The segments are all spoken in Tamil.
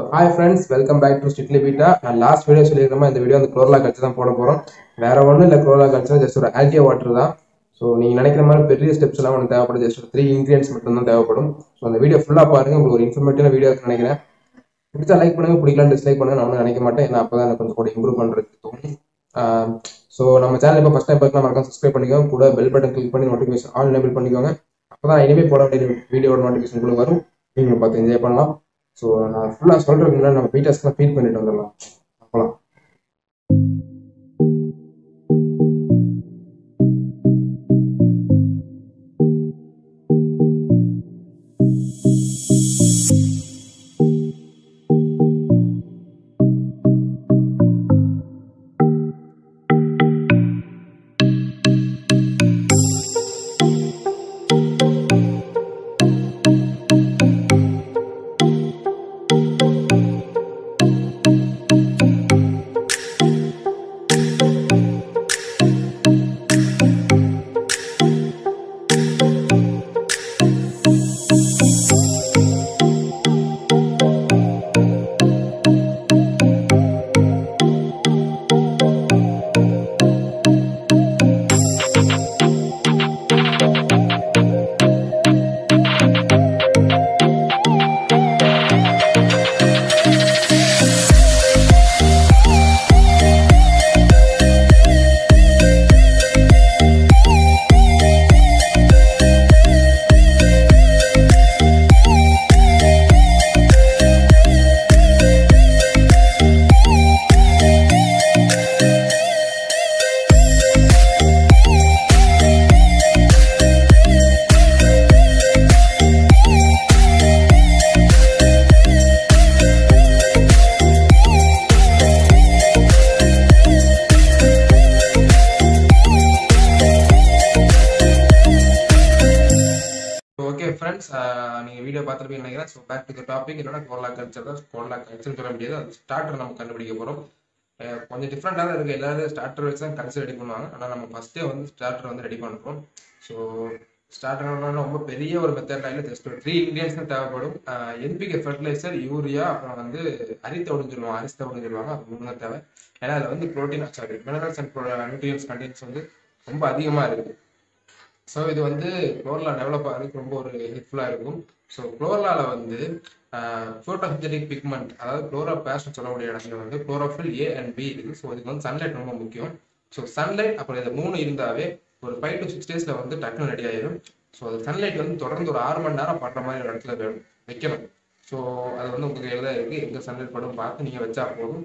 hi friends welcome back to strictly betta நான் லாஸ்ட் வீடியோ சொல்லியிருக்கேன் இந்த வீடியோ வந்து குளோரலா கட்சி தான் போட போகிறோம் வேற ஒன்றும் இல்லை குளோரலா கட்சி ஜஸ்ட் ஒரு ஆல்கியா வாட்டர் தான் ஸோ நீங்கள் நினைக்கிற மாதிரி பெரிய ஸ்டெப்ஸ் எல்லாம் ஒன்று தேவைப்படும் ஜஸ்ட் ஒரு த்ரீ இன்க்ரீடியன்ஸ் மட்டும் தான் தேவைப்படும் ஸோ அந்த வீடியோ ஃபுல்லாக பாருங்க உங்களுக்கு ஒரு இன்ஃபர்மேட்டிவான வீடியோ நினைக்கிறேன் பிடிச்சா லைக் பண்ணுங்க பிடிக்கலாம் டிஸ்லைக் பண்ணுங்க நான் ஒன்றும் நினைக்க மாட்டேன் ஏன்னா அப்போ தான் எனக்கு கொஞ்சம் கூட இம்ப்ரூவ் பண்ணுறதுக்கு தோணும் ஸோ நம்ம சேனல் இப்போ ஃபஸ்ட் டைம் பார்க்கலாம் மறக்காம சப்ஸ்கிரைப் பண்ணிக்கோங்க கூட பெல் பட்டன் கிளிக் பண்ணி நோட்டிஃபிகேஷன் ஆல் எனேபிள் பண்ணிக்கோங்க அப்போ தான் இனிமேல் போட வேண்டிய வீடியோட நோட்டிஃபிகேஷன் உங்களுக்கு வரும் நீங்களும் பார்த்து என்ஜாய் பண்ணலாம் ஸோ நான் ஃபுல்லாக சொல்கிறதுக்கு முன்னாடி நம்ம பீட்டர்ஸ்லாம் ஃபீட் பண்ணிட்டு வந்துடலாம் அப்போலாம் ஓகே ஃப்ரெண்ட்ஸ் நீங்கள் வீடியோ பார்த்துருப்பீங்க நினைக்கிறேன் so back to the topic என்னன்னா கோலா கல்ச்சர் தான் கோலா கல்ச்சர்னு சொல்ல முடியாது அது ஸ்டார்டர் நம்ம கண்டுபிடிக்க போகிறோம் கொஞ்சம் டிஃப்ரெண்டாக தான் இருக்குது எல்லாரும் ஸ்டார்டர் வச்சு தான் கல்ச்சர் ரெடி பண்ணுவாங்க ஆனால் நம்ம ஃபஸ்ட்டே வந்து ஸ்டார்டர் வந்து ரெடி பண்ணுறோம் ஸோ ஸ்டார்டர் ரொம்ப பெரிய ஒரு மெத்தட் இல்லை ஜஸ்ட் ஒரு த்ரீ இன்க்ரீடியன்ஸ் தான் தேவைப்படும் என்பிகே ஃபர்டிலைசர் யூரியா அப்புறம் வந்து அரித்தவுடுன்னு சொல்லுவாங்க அரித்தவுடுன்னு சொல்லுவாங்க அது மூணு தான் தேவை ஏன்னா அதில் வந்து protein sorry minerals and nutrients contents வந்து ரொம்ப அதிகமாக இருக்குது ஸோ இது வந்து குளோர்லா டெவலப் ஆகிறதுக்கு ரொம்ப ஒரு ஹெல்ப்ஃபுல்லாக இருக்கும் ஸோ குளோர்லால வந்து ஃபோட்டோசிந்தட்டிக் பிக்மெண்ட் அதாவது குளோரா பேஸ்ட் சொல்லக்கூடிய இடத்துல வந்து குளோரோஃபில் ஏ அண்ட் பி இருக்குது ஸோ இதுக்கு வந்து சன்லைட் ரொம்ப முக்கியம் ஸோ சன்லைட் அப்புறம் இது மூணு இருந்தாவே ஒரு ஃபைவ் டு சிக்ஸ் டேஸில் வந்து டக்குன்னு ரெடி ஆயிடும் ஸோ அது சன்லைட் வந்து தொடர்ந்து ஒரு ஆறு மணி நேரம் படுற மாதிரி ஒரு இடத்துல வேணும் வைக்கணும் ஸோ அது வந்து உங்களுக்கு கையில் தான் இருக்குது எங்கே சன்லைட் படும் பார்த்து நீங்கள் வச்சா போதும்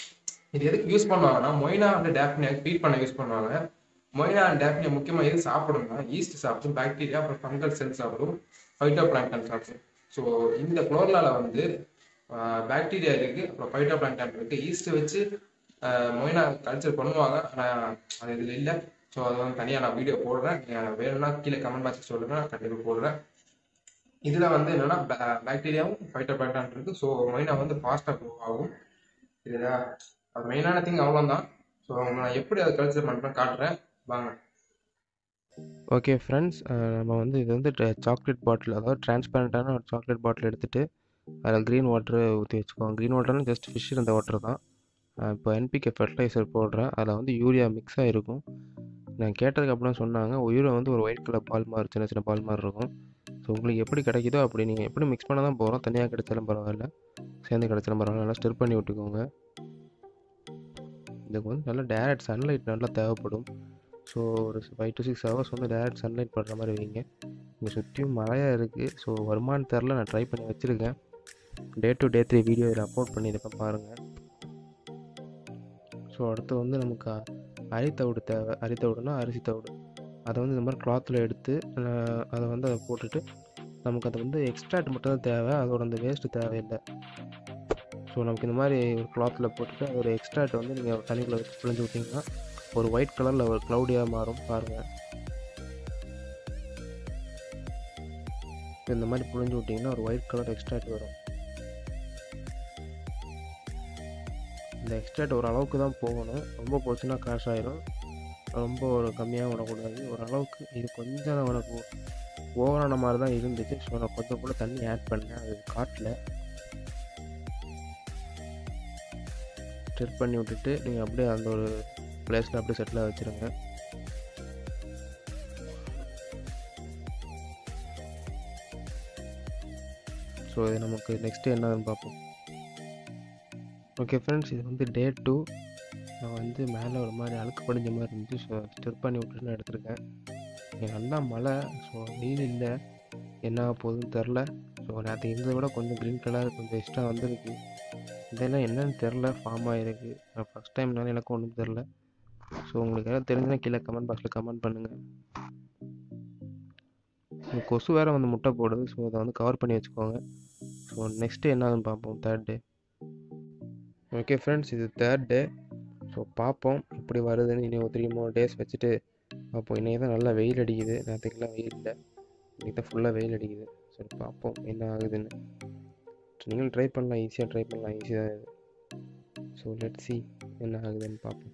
இது எதுக்கு யூஸ் பண்ணுவாங்கன்னா மொய்னா வந்து டேப்னியா ஃபீட் பண்ண யூஸ் பண்ணுவாங்க மொய்னா அண்ட் டேப்னியா முக்கியமாக எது சாப்பிடும்னா ஈஸ்ட் சாப்பிடும் பாக்டீரியா அப்புறம் ஃபங்கல் செல் சாப்பிடும் ஃபைட்டோ பிளாங்டன் சாப்பிடும் ஸோ இந்த குளோர்லால வந்து பாக்டீரியா இருக்குது அப்புறம் ஃபைட்டோ பிளாங்டன் இருக்குது ஈஸ்ட் வச்சு மொய்னா கல்ச்சர் பண்ணுவாங்க ஆனால் அது இதில் இல்லை ஸோ அது வந்து தனியாக நான் வீடியோ போடுறேன் நீங்கள் வேணும்னா கீழே கமெண்ட் பாக்ஸ் சொல்லுங்கள் நான் கண்டிப்பாக போடுறேன் இதில் வந்து என்னென்னா பாக்டீரியாவும் ஃபைட்டோ பிளாங்டன் இருக்குது ஸோ மொய்னா வந்து ஃபாஸ்ட்டாக க்ரோ ஆகும் இதுதா அது மெயினான திங் அவ்வளோதான் ஸோ நான் எப்படி அதை கல்ச்சர் பண்ணுறேன் காட்டுறேன் வாங்க ஓகே ஃப்ரெண்ட்ஸ் நம்ம வந்து இது வந்து சாக்லேட் பாட்டில் அதாவது டிரான்ஸ்பரண்ட்டான ஒரு சாக்லேட் பாட்டில் எடுத்துகிட்டு அதில் க்ரீன் வாட்டரு ஊற்றி வச்சுக்கோங்க க்ரீன் வாட்டர்னு ஜஸ்ட் ஃபிஷ் இருந்த வாட்டர் தான் இப்போ என்பிகே ஃபெர்டிலைசர் போடுறேன் அதில் வந்து யூரியா மிக்ஸ் ஆகிருக்கும் நான் கேட்டதுக்கு அப்புறம் சொன்னாங்க யூரியா வந்து ஒரு ஒயிட் கலர் பால் மாதிரி சின்ன சின்ன பால் மாதிரி இருக்கும் ஸோ உங்களுக்கு எப்படி கிடைக்குதோ அப்படி நீங்கள் எப்படி மிக்ஸ் பண்ண தான் போகிறோம் தனியாக கிடைச்சாலும் பரவாயில்ல சேர்ந்து கிடைச்சாலும் பரவாயில்ல நல்லா ஸ்டிர் பண்ணி விட்டுக்கோங்க இதுக்கு வந்து நல்லா டேரக்ட் சன்லைட் நல்லா தேவைப்படும் ஸோ ஒரு ஃபைவ் டு சிக்ஸ் ஹவர்ஸ் வந்து டேரக்ட் சன்லைட் படுற மாதிரி வைங்க இங்கே சுற்றியும் மழையாக இருக்குது ஸோ வருமானு தெரில நான் ட்ரை பண்ணி வச்சுருக்கேன் day two day three video இதில் அப்லோட் பண்ணியிருப்பேன் பாருங்கள் ஸோ அடுத்து வந்து நமக்கு அரித்தவிடு தேவை அரித்தவிடுனா அரிசி தவிடு அதை வந்து இந்த மாதிரி கிளாத்தில் எடுத்து அதை வந்து அதை போட்டுட்டு நமக்கு அது வந்து எக்ஸ்ட்ராக்ட் மட்டும் தான் தேவை அதோட அந்த வேஸ்ட்டு தேவையில்லை ஸோ நமக்கு இந்த மாதிரி ஒரு கிளாத்தில் போட்டுட்டு ஒரு எக்ஸ்ட்ராக்ட் வந்து நீங்கள் தண்ணிக்குள்ளே வச்சு பிழிஞ்சு விட்டிங்கன்னா ஒரு ஒயிட் கலரில் ஒரு க்ளவுடியாக மாறும் பாருங்கள் இந்த மாதிரி புழிஞ்சு விட்டிங்கன்னா ஒரு ஒயிட் கலர் எக்ஸ்ட்ராக்ட் வரும் இந்த எக்ஸ்ட்ராக்ட் ஒரு அளவுக்கு தான் போகணும் ரொம்ப போச்சுன்னா கிராஷ் ஆயிரும் ரொம்ப ஒரு கம்மியாக விடக்கூடாது ஒரு அளவுக்கு இது கொஞ்சம் உனக்கு ஓவரான மாதிரி தான் இருந்துச்சு ஸோ நான் கொஞ்சம் கூட தண்ணி ஆட் பண்ணேன் அது காட்டில் ஸ்டிர் பண்ணி விட்டுட்டு நீங்கள் அப்படியே அந்த ஒரு பிளேஸில் அப்படியே செட்டிலாக வச்சுருங்க ஸோ இது நமக்கு நெக்ஸ்ட்டு என்னதுன்னு பார்ப்போம் ஓகே ஃப்ரெண்ட்ஸ் இது வந்து டே டூ நான் வந்து மேலே ஒரு மாதிரி அழுக்கு படிஞ்ச மாதிரி இருந்துச்சு ஸோ ஸ்டிர் பண்ணி விட்டுட்டு நான் எடுத்திருக்கேன் இங்கே நல்லா மழை ஸோ வெயில் இல்லை என்ன ஆக போகுதுன்னு தெரில ஸோ நேற்று இருந்ததை விட கொஞ்சம் க்ரீன் கலர் கொஞ்சம் எக்ஸ்ட்ரா வந்திருக்கு இதெல்லாம் என்னன்னு தெரில ஃபார்ம் ஆகிருக்கு நான் ஃபஸ்ட் டைம்னால எனக்கு ஒன்றும் தெரில ஸோ உங்களுக்கு ஏதாவது தெரிஞ்சுன்னா கீழே கமெண்ட் பாக்ஸில் கமெண்ட் பண்ணுங்கள் கொசு வேறு வந்து முட்டை போடுது ஸோ அதை வந்து கவர் பண்ணி வச்சுக்கோங்க ஸோ நெக்ஸ்ட்டு என்னதுன்னு பார்ப்போம் தேர்ட் டே ஓகே ஃப்ரெண்ட்ஸ் இது தேர்ட் டே ஸோ பார்ப்போம் எப்படி வருதுன்னு இனி ஒரு த்ரீ மோர் டேஸ் வச்சுட்டு பார்ப்போம் இன்றைக்கி தான் நல்லா வெயில் அடிக்குது நேற்றுக்கெல்லாம் வெயில் இல்லை இன்றைக்கி தான் ஃபுல்லாக வெயில் அடிக்குது சரி பார்ப்போம் என்ன ஆகுதுன்னு நீங்களும் ட்ரை பண்ணலாம் ஈஸியாக ட்ரை பண்ணலாம் ஈஸியாக இது ஸோ லெட் சி என்ன ஆகுதுன்னு பார்ப்போம்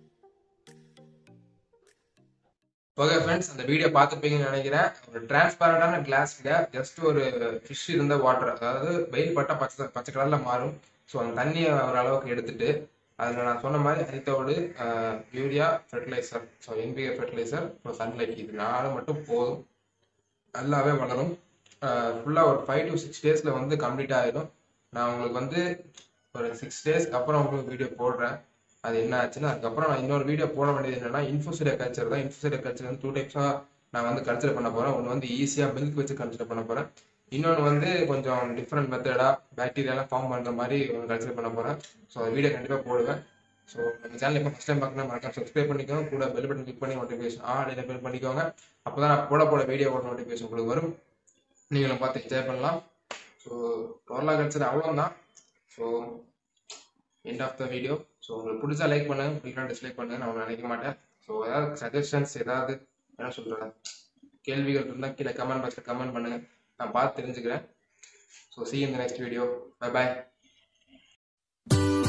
ஓகே ஃப்ரெண்ட்ஸ் அந்த வீடியோ பார்த்துப்பீங்கன்னு நினைக்கிறேன் ஒரு டிரான்ஸ்பரண்டான கிளாஸ்ல ஜஸ்ட் ஒரு ஃபிஷ் இருந்த வாட்டர் அதாவது வெயில் பட்டா பச்சை பச்சை கலர்ல மாறும் ஸோ அந்த தண்ணியை ஒரு அளவுக்கு எடுத்துட்டு அதில் நான் சொன்ன மாதிரி ஹரித்தோடு urea fertiliser so NPA fertiliser அப்புறம் சன்லைட் இது நாலு மட்டும் போதும் நல்லாவே வளரும் ஃபுல்லாக ஒரு ஃபைவ் டு சிக்ஸ் டேஸில் வந்து கம்ப்ளீட் ஆகிடும் நான் உங்களுக்கு வந்து ஒரு சிக்ஸ் டேஸ்க்கு அப்புறம் உங்களுக்கு வீடியோ போடுறேன் அது என்ன ஆச்சுன்னா அதுக்கப்புறம் நான் இன்னொரு வீடியோ போட வேண்டியது என்னன்னா இன்ஃபோசிடியா கல்ச்சர் தான் இன்ஃபோசிடியா கல்ச்சர் வந்து டூ டைப்ஸாக நான் வந்து கன்சிடர் பண்ண போகிறேன் ஒன்று வந்து ஈஸியாக மில்க் வச்சு கன்சிடர் பண்ண போகிறேன் இன்னொன்று வந்து கொஞ்சம் டிஃப்ரெண்ட் மெத்தடாக பாக்டீரியாலாம் ஃபார்ம் பண்ணுற மாதிரி கன்சிடர் பண்ண போகிறேன் ஸோ அந்த வீடியோ கண்டிப்பாக போடுவேன் ஸோ நம்ம சேனல் இப்போ ஃபஸ்ட் டைம் பார்க்கணும் மறக்காம சப்ஸ்கிரைப் பண்ணிக்கோங்க கூட பெல் பட்டன் கிளிக் பண்ணி நோட்டிஃபிகேஷன் ஆ எனேபிள் பண்ணிக்கோங்க அப்போ தான் நான் போட போட வீடியோவோட நோட்டிஃபிகேஷன் உங்களுக்கு வரும் நீங்களும் பார்த்து என்ஜாய் பண்ணலாம் ஸோ டோர்லா கல்ச்சர் அவ்வளோதான் so end of the video so உங்களுக்கு பிடிச்சா லைக் பண்ணுங்க பிடிக்கலாம் டிஸ்லைக் பண்ணுங்க நான் நினைக்க மாட்டேன் ஸோ ஏதாவது சஜஷன்ஸ் ஏதாவது என்ன சொல்கிறேன் கேள்விகள் இருந்தால் கீழே கமெண்ட் பாக்ஸில் கமெண்ட் பண்ணுங்க நான் பார்த்து தெரிஞ்சுக்கிறேன் ஸோ சி இந்த நெக்ஸ்ட் வீடியோ பை பாய்